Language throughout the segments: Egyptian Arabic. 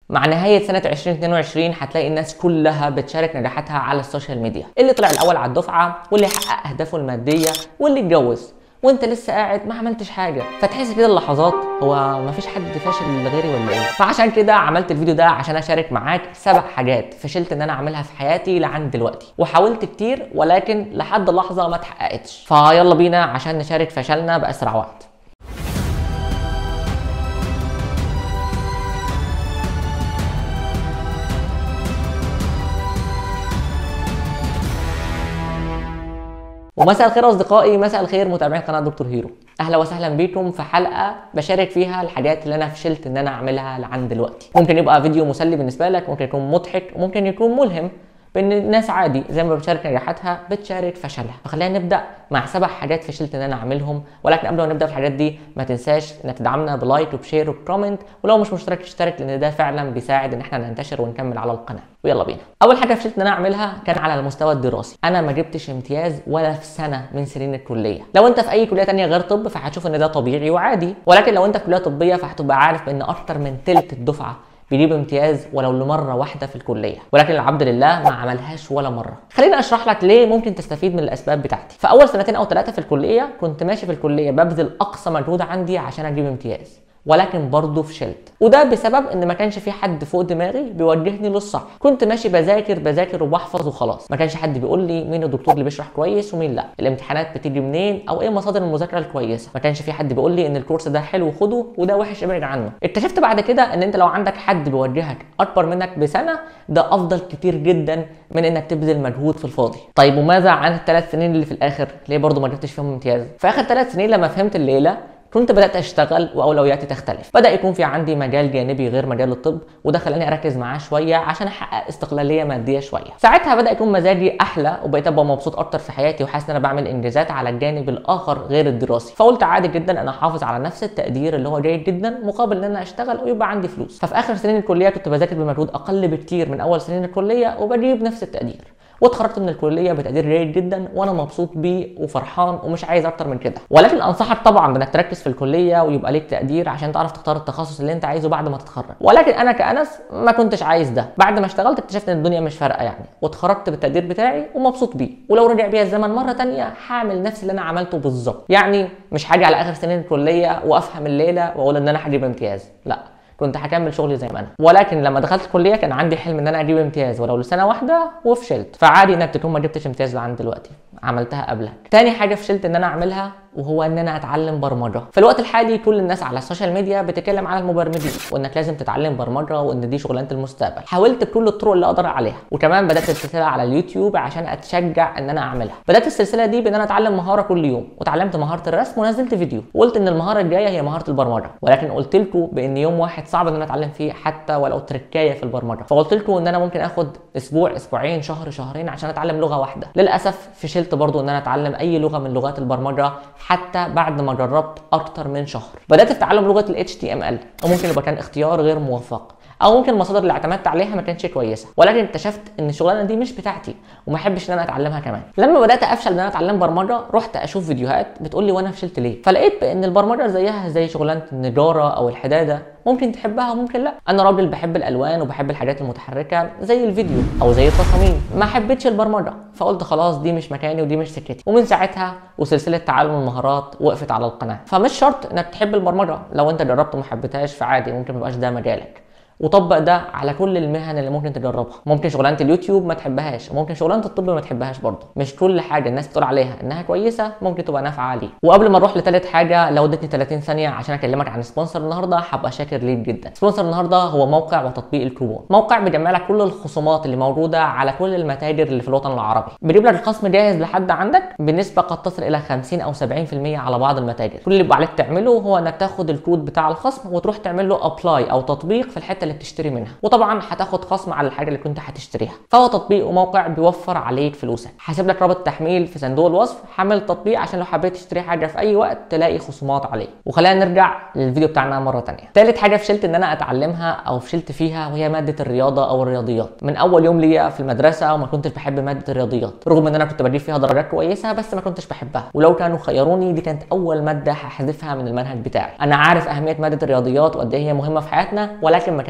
مع نهايه سنه 2022 هتلاقي الناس كلها بتشارك نجاحاتها على السوشيال ميديا اللي طلع الاول على الدفعه واللي حقق اهدافه الماديه واللي اتجوز وانت لسه قاعد ما عملتش حاجه فتحس كده اللحظات هو ما فيش حد فاشل غيري ولا ايه فعشان كده عملت الفيديو ده عشان اشارك معاك سبع حاجات فشلت ان انا اعملها في حياتي لعند دلوقتي وحاولت كتير ولكن لحد لحظه ما اتحققتش فيلا بينا عشان نشارك فشلنا باسرع وقت ومساء الخير اصدقائي مساء الخير متابعين قناه دكتور هيرو اهلا وسهلا بيكم في حلقه بشارك فيها الحاجات اللي انا فشلت ان انا اعملها لعند دلوقتي ممكن يبقى فيديو مسلي بالنسبه لك ممكن يكون مضحك ممكن يكون ملهم بان الناس عادي زي ما بتشارك نجاحاتها بتشارك فشلها فخلينا نبدا مع سبع حاجات فشلت ان انا اعملهم ولكن قبل ما نبدا في الحاجات دي ما تنساش انك تدعمنا بلايك وبشير وبكومنت ولو مش مشترك اشترك لان ده فعلا بيساعد ان احنا ننتشر ونكمل على القناه ويلا بينا اول حاجه فشلت ان انا اعملها كان على المستوى الدراسي انا ما جبتش امتياز ولا في سنه من سنين الكليه لو انت في اي كليه تانية غير طب فهتشوف ان ده طبيعي وعادي ولكن لو انت في كليه طبيه فهتبقى عارف ان اكتر من ثلث الدفعه بيجيب امتياز ولو لمره واحده في الكليه ولكن العبد لله ما عملهاش ولا مره خليني اشرح لك ليه ممكن تستفيد من الاسباب بتاعتي في اول سنتين او ثلاثه في الكليه كنت ماشي في الكليه ببذل اقصى مجهود عندي عشان اجيب امتياز ولكن برضه فشلت وده بسبب ان ما كانش في حد فوق دماغي بيوجهني للصح كنت ماشي بذاكر بذاكر وبحفظ وخلاص ما كانش حد بيقول لي مين الدكتور اللي بيشرح كويس ومين لا الامتحانات بتيجي منين او ايه مصادر المذاكره الكويسه ما كانش في حد بيقول لي ان الكورس ده حلو خده وده وحش ابعد عنه اكتشفت بعد كده ان انت لو عندك حد بيوجهك اكبر منك بسنه ده افضل كتير جدا من انك تبذل مجهود في الفاضي طيب وماذا عن الثلاث سنين اللي في الاخر ليه برضه ما جبتش فيهم امتياز في اخر ثلاث سنين لما فهمت الليله كنت بدات اشتغل واولوياتي تختلف بدا يكون في عندي مجال جانبي غير مجال الطب وده خلاني اركز معاه شويه عشان احقق استقلاليه ماديه شويه ساعتها بدا يكون مزاجي احلى وبقيت ابقى مبسوط اكتر في حياتي وحاسس ان انا بعمل انجازات على الجانب الاخر غير الدراسي فقلت عادي جدا انا احافظ على نفس التقدير اللي هو جيد جدا مقابل ان انا اشتغل ويبقى عندي فلوس ففي اخر سنين الكليه كنت بذاكر بمجهود اقل بكتير من اول سنين الكليه وبجيب نفس التقدير واتخرجت من الكليه بتقدير جيد جدا وانا مبسوط بيه وفرحان ومش عايز اكتر من كده ولكن انصحك طبعا بانك تركز في الكليه ويبقى ليك تقدير عشان تعرف تختار التخصص اللي انت عايزه بعد ما تتخرج ولكن انا كانس ما كنتش عايز ده بعد ما اشتغلت اكتشفت ان الدنيا مش فارقه يعني واتخرجت بالتقدير بتاعي ومبسوط بيه ولو رجع بيا الزمن مره تانية هعمل نفس اللي انا عملته بالظبط يعني مش هاجي على اخر سنين الكليه وافهم الليله واقول ان انا هجيب امتياز لا كنت هكمل شغلي زي ما انا ولكن لما دخلت الكليه كان عندي حلم ان انا اجيب امتياز ولو لسنه واحده وفشلت فعادي انك تكون ما جبتش امتياز لعند دلوقتي عملتها قبلك تاني حاجه فشلت ان انا اعملها وهو ان انا اتعلم برمجه في الوقت الحالي كل الناس على السوشيال ميديا بتتكلم على المبرمجين وانك لازم تتعلم برمجه وان دي شغلانه المستقبل حاولت بكل الطرق اللي اقدر عليها وكمان بدات السلسله على اليوتيوب عشان اتشجع ان انا اعملها بدات السلسله دي بان انا اتعلم مهاره كل يوم وتعلمت مهاره الرسم ونزلت فيديو وقلت ان المهاره الجايه هي مهاره البرمجه ولكن قلت لكم بان يوم واحد صعب ان انا اتعلم فيه حتى ولو تركايه في البرمجه فقلت لكم ان انا ممكن اخد اسبوع اسبوعين شهر شهرين عشان اتعلم لغه واحده للاسف فشلت برضو ان انا اتعلم اي لغه من لغات البرمجه حتى بعد ما جربت اكتر من شهر بدات في تعلم لغه ال HTML وممكن يبقى كان اختيار غير موفق او ممكن المصادر اللي اعتمدت عليها ما كانتش كويسه ولكن اكتشفت ان الشغلانه دي مش بتاعتي وما احبش ان انا اتعلمها كمان لما بدات افشل ان انا اتعلم برمجه رحت اشوف فيديوهات بتقول لي وانا فشلت ليه فلقيت بان البرمجه زيها زي شغلانه النجاره او الحداده ممكن تحبها وممكن لا انا راجل بحب الالوان وبحب الحاجات المتحركه زي الفيديو او زي التصاميم ما حبيتش البرمجه فقلت خلاص دي مش مكاني ودي مش سكتي ومن ساعتها وسلسله تعلم المهارات وقفت على القناه فمش شرط انك تحب البرمجه لو انت جربت وما حبيتهاش فعادي ممكن ما يبقاش ده مجالك وطبق ده على كل المهن اللي ممكن تجربها ممكن شغلانه اليوتيوب ما تحبهاش ممكن شغلانه الطب ما تحبهاش برضه مش كل حاجه الناس بتقول عليها انها كويسه ممكن تبقى نافعه عليك وقبل ما نروح لثالث حاجه لو ادتني 30 ثانيه عشان اكلمك عن سبونسر النهارده هبقى شاكر ليك جدا سبونسر النهارده هو موقع وتطبيق الكوبون موقع بيجمع لك كل الخصومات اللي موجوده على كل المتاجر اللي في الوطن العربي بيجيب لك الخصم جاهز لحد عندك بنسبه قد تصل الى 50 او 70% على بعض المتاجر كل اللي بيبقى عليك تعمله هو انك تاخد الكود بتاع الخصم وتروح تعمل له ابلاي او تطبيق في الحته اللي بتشتري منها وطبعا هتاخد خصم على الحاجه اللي كنت هتشتريها فهو تطبيق وموقع بيوفر عليك فلوسك هسيب لك رابط تحميل في صندوق الوصف حمل التطبيق عشان لو حبيت تشتري حاجه في اي وقت تلاقي خصومات عليه وخلينا نرجع للفيديو بتاعنا مره تانية تالت حاجه فشلت ان انا اتعلمها او فشلت فيها وهي ماده الرياضه او الرياضيات من اول يوم ليا في المدرسه وما كنتش بحب ماده الرياضيات رغم ان انا كنت بجيب فيها درجات كويسه بس ما كنتش بحبها ولو كانوا خيروني دي كانت اول ماده هحذفها من المنهج بتاعي انا عارف اهميه ماده الرياضيات وقد ايه هي مهمه في حياتنا ولكن ما كانتش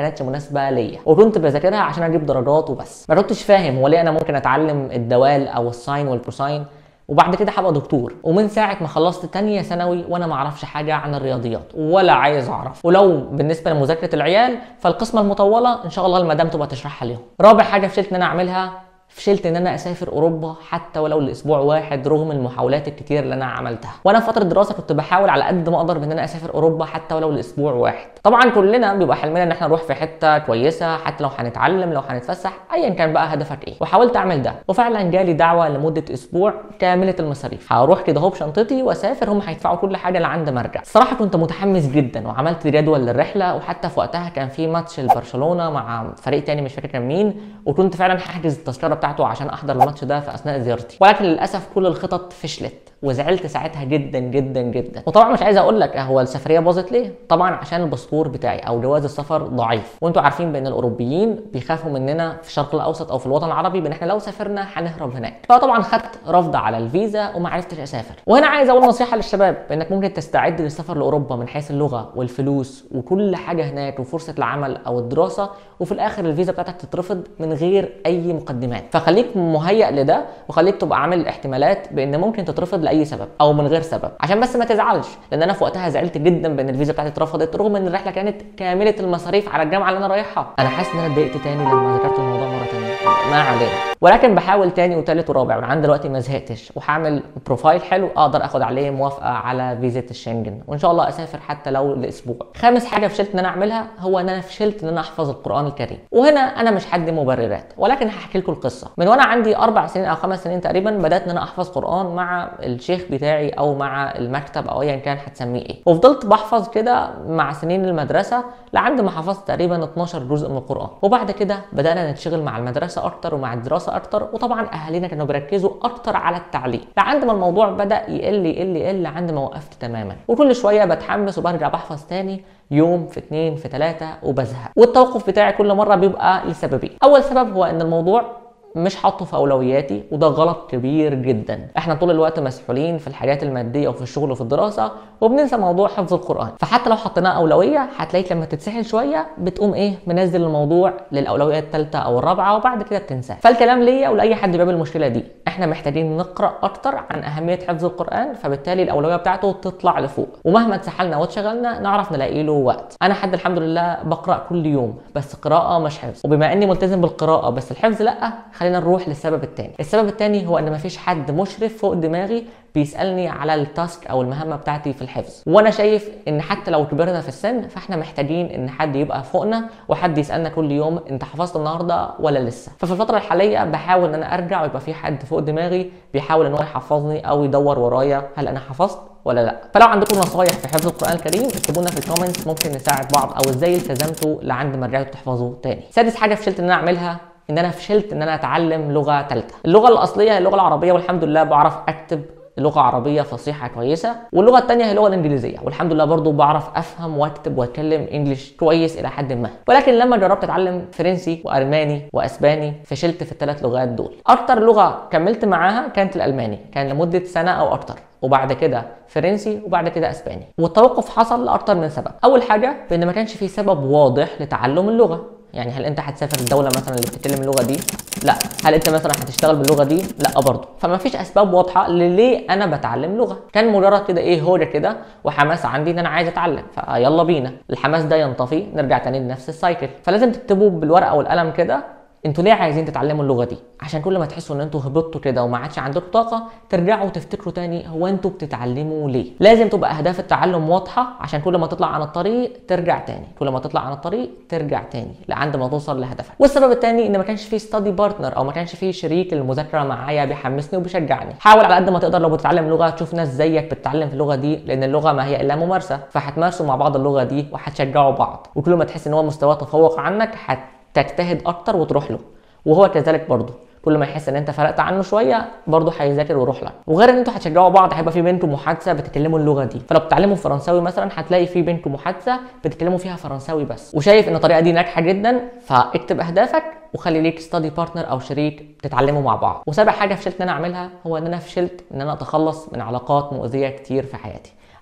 كانتش مناسبه ليا وكنت بذاكرها عشان اجيب درجات وبس ما كنتش فاهم هو ليه انا ممكن اتعلم الدوال او الساين والكوساين وبعد كده هبقى دكتور ومن ساعه ما خلصت تانية ثانوي وانا ما اعرفش حاجه عن الرياضيات ولا عايز اعرف ولو بالنسبه لمذاكره العيال فالقسمه المطوله ان شاء الله المدام تبقى تشرحها لهم رابع حاجه فشلت ان انا اعملها فشلت ان انا اسافر اوروبا حتى ولو لاسبوع واحد رغم المحاولات الكتير اللي انا عملتها وانا في فتره دراسه كنت بحاول على قد ما اقدر ان انا اسافر اوروبا حتى ولو لاسبوع واحد طبعا كلنا بيبقى حلمنا ان احنا نروح في حته كويسه حتى لو هنتعلم لو هنتفسح ايا كان بقى هدفك ايه وحاولت اعمل ده وفعلا جالي دعوه لمده اسبوع كامله المصاريف هروح كده اهو بشنطتي واسافر هم هيدفعوا كل حاجه لعند ما ارجع الصراحه كنت متحمس جدا وعملت جدول للرحله وحتى في وقتها كان في ماتش لبرشلونه مع فريق تاني مش فاكر كان مين وكنت فعلا هحجز التذكره بتاعته عشان احضر الماتش ده في اثناء زيارتي ولكن للاسف كل الخطط فشلت وزعلت ساعتها جدا جدا جدا وطبعا مش عايز اقول لك هو السفريه باظت ليه طبعا عشان الباسبور بتاعي او جواز السفر ضعيف وانتوا عارفين بان الاوروبيين بيخافوا مننا في الشرق الاوسط او في الوطن العربي بان احنا لو سافرنا هنهرب هناك فطبعا خدت رفض على الفيزا وما عرفتش اسافر وهنا عايز اقول نصيحه للشباب بانك ممكن تستعد للسفر لاوروبا من حيث اللغه والفلوس وكل حاجه هناك وفرصه العمل او الدراسه وفي الاخر الفيزا بتاعتك تترفض من غير اي مقدمات فخليك مهيئ لده وخليك تبقى عامل احتمالات بان ممكن تترفض لاي سبب او من غير سبب عشان بس ما تزعلش لان انا في وقتها زعلت جدا بان الفيزا بتاعتي اترفضت رغم ان الرحله كانت كامله المصاريف على الجامعه اللي انا رايحها انا حاسس ان انا اتضايقت تاني لما ذكرت الموضوع مره تانيه ما علينا ولكن بحاول تاني وتالت ورابع وانا دلوقتي ما زهقتش وهعمل بروفايل حلو اقدر اخد عليه موافقه على فيزا الشنجن وان شاء الله اسافر حتى لو لاسبوع خامس حاجه فشلت ان انا اعملها هو ان انا فشلت ان انا احفظ القران الكريم وهنا انا مش حد مبررات ولكن هحكي لكم القصه من وانا عندي اربع سنين او خمس سنين تقريبا بدات ان انا احفظ قران مع الشيخ بتاعي او مع المكتب او ايا كان هتسميه ايه وفضلت بحفظ كده مع سنين المدرسه لعند ما حفظت تقريبا 12 جزء من القران وبعد كده بدانا نتشغل مع المدرسه اكتر ومع الدراسه اكتر وطبعا اهالينا كانوا بيركزوا اكتر على التعليم لعند ما الموضوع بدا يقل يقل يقل عند ما وقفت تماما وكل شويه بتحمس وبرجع بحفظ تاني يوم في اتنين في تلاتة وبزهق والتوقف بتاعي كل مرة بيبقى لسببين أول سبب هو إن الموضوع مش حاطه في اولوياتي وده غلط كبير جدا احنا طول الوقت مسحولين في الحاجات الماديه وفي الشغل وفي الدراسه وبننسى موضوع حفظ القران فحتى لو حطيناه اولويه هتلاقيك لما تتسحل شويه بتقوم ايه منزل الموضوع للاولويه الثالثه او الرابعه وبعد كده بتنساه فالكلام ليا ولاي حد بيقابل المشكله دي احنا محتاجين نقرا اكتر عن اهميه حفظ القران فبالتالي الاولويه بتاعته تطلع لفوق ومهما اتسحلنا واتشغلنا نعرف نلاقي له وقت انا حد الحمد لله بقرا كل يوم بس قراءه مش حفظ وبما اني ملتزم بالقراءه بس الحفظ لا خلينا نروح للسبب الثاني السبب الثاني هو ان مفيش حد مشرف فوق دماغي بيسالني على التاسك او المهمه بتاعتي في الحفظ وانا شايف ان حتى لو كبرنا في السن فاحنا محتاجين ان حد يبقى فوقنا وحد يسالنا كل يوم انت حفظت النهارده ولا لسه ففي الفتره الحاليه بحاول ان انا ارجع ويبقى في حد فوق دماغي بيحاول ان هو يحفظني او يدور ورايا هل انا حفظت ولا لا فلو عندكم نصايح في حفظ القران الكريم اكتبوا لنا في الكومنتس ممكن نساعد بعض او ازاي التزمتوا لعند ما رجعتوا تحفظوا تاني سادس حاجه فشلت ان انا اعملها ان انا فشلت ان انا اتعلم لغه ثالثه اللغه الاصليه هي اللغه العربيه والحمد لله بعرف اكتب لغه عربيه فصيحه كويسه واللغه الثانيه هي اللغه الانجليزيه والحمد لله برضو بعرف افهم واكتب واتكلم انجليش كويس الى حد ما ولكن لما جربت اتعلم فرنسي والماني واسباني فشلت في الثلاث لغات دول اكتر لغه كملت معاها كانت الالماني كان لمده سنه او اكتر وبعد كده فرنسي وبعد كده اسباني والتوقف حصل لاكتر من سبب اول حاجه بان ما كانش في سبب واضح لتعلم اللغه يعني هل انت هتسافر الدوله مثلا اللي بتتكلم اللغه دي لا هل انت مثلا هتشتغل باللغه دي لا برضه فما فيش اسباب واضحه لليه انا بتعلم لغه كان مجرد كده ايه هوجه كده وحماس عندي ان انا عايز اتعلم فيلا بينا الحماس ده ينطفي نرجع تاني لنفس السايكل فلازم تكتبوا بالورقه والقلم كده انتوا ليه عايزين تتعلموا اللغه دي عشان كل ما تحسوا ان انتوا هبطتوا كده وما عادش عندكم طاقه ترجعوا تفتكروا تاني هو انتوا بتتعلموا ليه لازم تبقى اهداف التعلم واضحه عشان كل ما تطلع عن الطريق ترجع تاني كل ما تطلع عن الطريق ترجع تاني لعند ما توصل لهدفك والسبب الثاني ان ما كانش في ستادي بارتنر او ما كانش في شريك المذاكره معايا بيحمسني وبيشجعني حاول على قد ما تقدر لو بتتعلم لغه تشوف ناس زيك بتتعلم في اللغه دي لان اللغه ما هي الا ممارسه فهتمارسوا مع بعض اللغه دي وهتشجعوا بعض وكل ما تحس ان هو مستواه تفوق عنك هتجتهد اكتر وتروح له وهو كذلك برضه كل ما يحس ان انت فرقت عنه شويه برضه هيذاكر ويروح لك وغير ان انتوا هتشجعوا بعض هيبقى في بينكم محادثه بتتكلموا اللغه دي فلو بتتعلموا فرنساوي مثلا هتلاقي في بينكم محادثه بتتكلموا فيها فرنساوي بس وشايف ان الطريقه دي ناجحه جدا فاكتب اهدافك وخلي ليك ستادي بارتنر او شريك تتعلموا مع بعض وسابع حاجه فشلت ان انا اعملها هو ان انا فشلت ان انا اتخلص من علاقات مؤذيه كتير في حياتي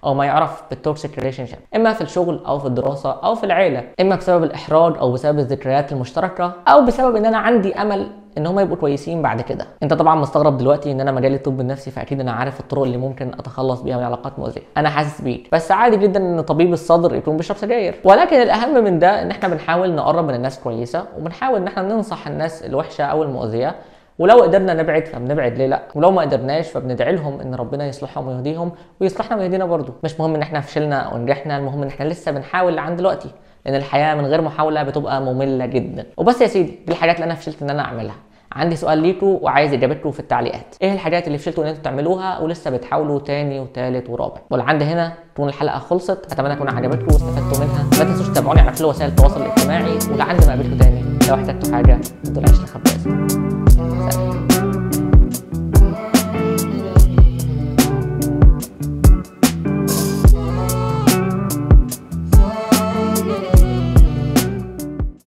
او ما يعرف بالتوكسيك ريليشن شيب اما في الشغل او في الدراسه او في العيله اما بسبب الاحراج او بسبب الذكريات المشتركه او بسبب ان انا عندي امل ان هم يبقوا كويسين بعد كده انت طبعا مستغرب دلوقتي ان انا مجالي الطب النفسي فاكيد انا عارف الطرق اللي ممكن اتخلص بيها من علاقات مؤذيه انا حاسس بيك بس عادي جدا ان طبيب الصدر يكون بيشرب سجاير ولكن الاهم من ده ان احنا بنحاول نقرب من الناس كويسه وبنحاول ان احنا ننصح الناس الوحشه او المؤذيه ولو قدرنا نبعد فبنبعد ليه لا ولو ما قدرناش فبندعي لهم ان ربنا يصلحهم ويهديهم ويصلحنا ويهدينا برضه مش مهم ان احنا فشلنا او نجحنا المهم ان احنا لسه بنحاول لعند دلوقتي لان الحياه من غير محاوله بتبقى ممله جدا وبس يا سيدي دي الحاجات اللي انا فشلت ان انا اعملها عندي سؤال ليكوا وعايز اجابتكم في التعليقات ايه الحاجات اللي فشلتوا ان انتوا تعملوها ولسه بتحاولوا تاني وتالت ورابع ولعند هنا تكون الحلقه خلصت اتمنى تكون عجبتكم واستفدتوا منها ما تنسوش تتابعوني على كل وسائل التواصل الاجتماعي ولعند ما قابلكم تاني لو احتجتوا حاجه ما تطلعش لخباز